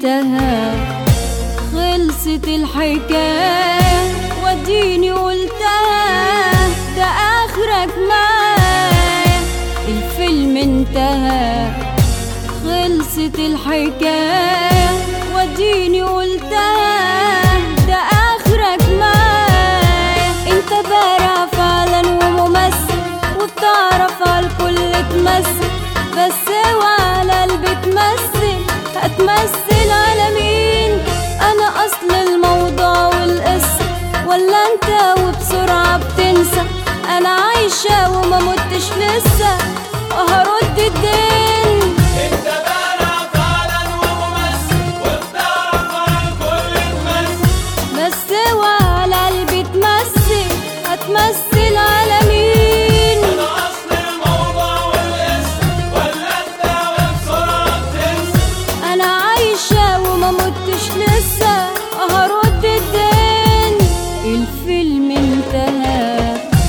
انتهى خلصت الحكاية وديني قلتها ده آخرك معايا الفيلم انتهى خلصت الحكاية وديني قلتها ده آخرك معايا انت بارع فعلا وممثل وبتعرف على الكل تمثل بس وعلى قلبي تمثل هتمثل على مين انا اصل الموضوع والقصة ولا انت وبسرعة بتنسى انا عايشة وما متش لسه وهرد الدين انت بارع فعلا وممثل وبتعرف على الكل تمثل بس وعلى قلبي تمثل هتمثل على مين انا اصل الموضوع والقصه ولا انت وبسرعه بتنسى انا عايشة وما متش لسه هرد الدين الفيلم انتهى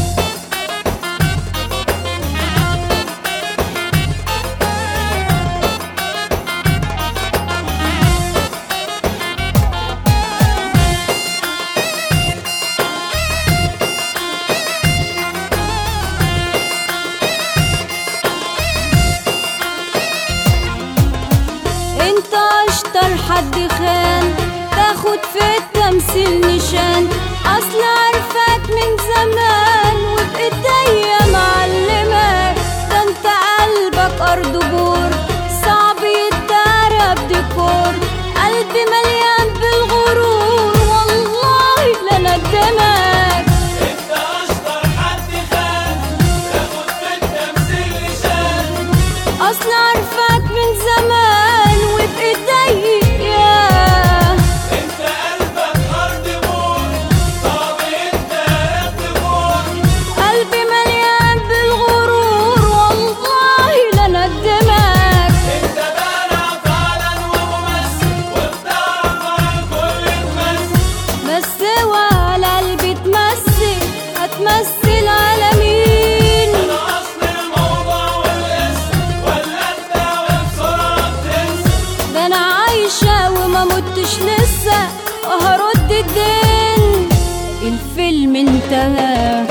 انت اشطر حد خان تاخد في التمثيل نشان اصل عارفاك من زمان وبايديا معلمك ده انت قلبك ارض بور صعب يتدارى بديكور قلبي مليان بالغرور والله لا ندمك انت اشطر حد خان تاخد في التمثيل نشان اصل عارفاك من زمان وبايديا انت قلبك ارض بور صعب انت تبور قلبي مليان بالغرور والله لا ندمك انت بارع فعلا وممثل وبتعرف على الكل تمثل بس وعلى قلبي تمثل هتمثل على مين انا اصل الموضوع والقصه ولا انت وبسرعه بتنسى ده انا عايشة وما متش لسه وهرد الدين الفيلم انتهى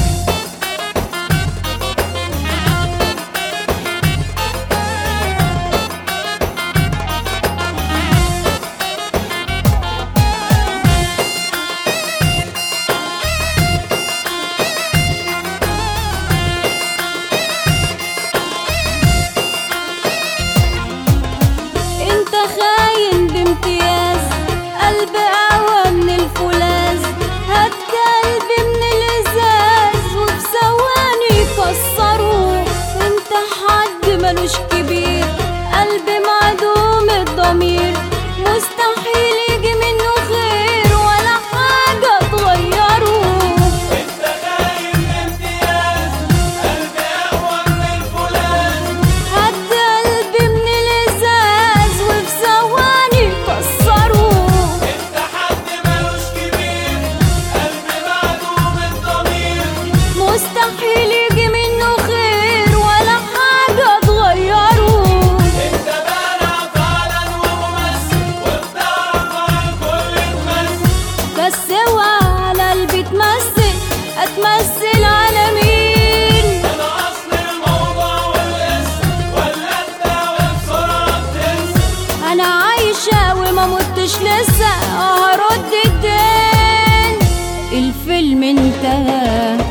انت خاين بامتياز قلب قوى من الفولاذ هات قلبي من الازاز وبثواني كسروه انت حد ملوش كبير قلبي معدوم الضمير مستحيل يجي منه خير ولا حاجة تغيره انت خاين بامتياز قلبي اقوى من الفولاذ هات قلبي من الازاز وفي ثواني كسروه انت حد ملوش كبير قلبي معدوم الضمير مستحيل يجي منه خير ولا حاجة تغيره انت بارع فعلا وممثل وبتعرف على الكل تمثل بس اوعى على قلبي تمثل هتمثل على مين انا اصل الموضوع والقصه ولا انت وبسرعه بتنسى انا عايشة وما متش لسه هرد الدين الفيلم انتهى